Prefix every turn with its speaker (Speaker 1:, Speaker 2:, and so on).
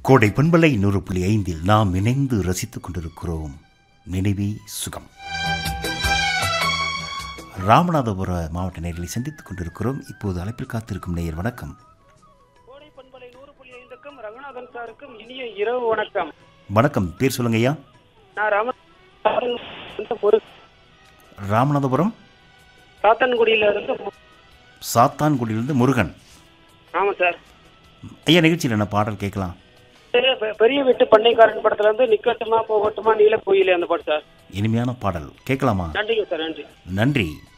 Speaker 1: கோடை பண்பலை நூறு புள்ளி ஐந்தில் நாம் இணைந்து ரசித்துக் கொண்டிருக்கிறோம் நினைவே சுகம் ராமநாதபுர மாவட்ட நேர்களை சந்தித்துக் கொண்டிருக்கிறோம் இப்போது அழைப்பில் காத்திருக்கும் நேயர் வணக்கம்
Speaker 2: கோடை பண்பலை நூறு புள்ளி ஐந்துக்கும் ரகுநாதன் சாருக்கும் இனிய இரவு வணக்கம்
Speaker 1: வணக்கம் பேர் சொல்லுங்க ஐயா
Speaker 2: நான் ராம ஒரு
Speaker 1: ராமநாதபுரம்
Speaker 2: சாத்தன்குடியில இருந்து மு-
Speaker 1: சாத்தான்குடியிலிருந்து முருகன்
Speaker 2: ஆமா சார்
Speaker 1: ஐயா நிகழ்ச்சியில் என்ன பாடல் கேட்கலாம்
Speaker 2: பெரிய- பெ- பெரிய வீட்டு பண்ணைக்காரன் படத்துல இருந்து நிக்கட்டுமா போகட்டுமா நீல கோயிலே அந்த பாட்டு சார்
Speaker 1: இனிமையான பாடல் கேட்கலாமா
Speaker 2: நன்றிங்க சார் நன்றி
Speaker 1: நன்றி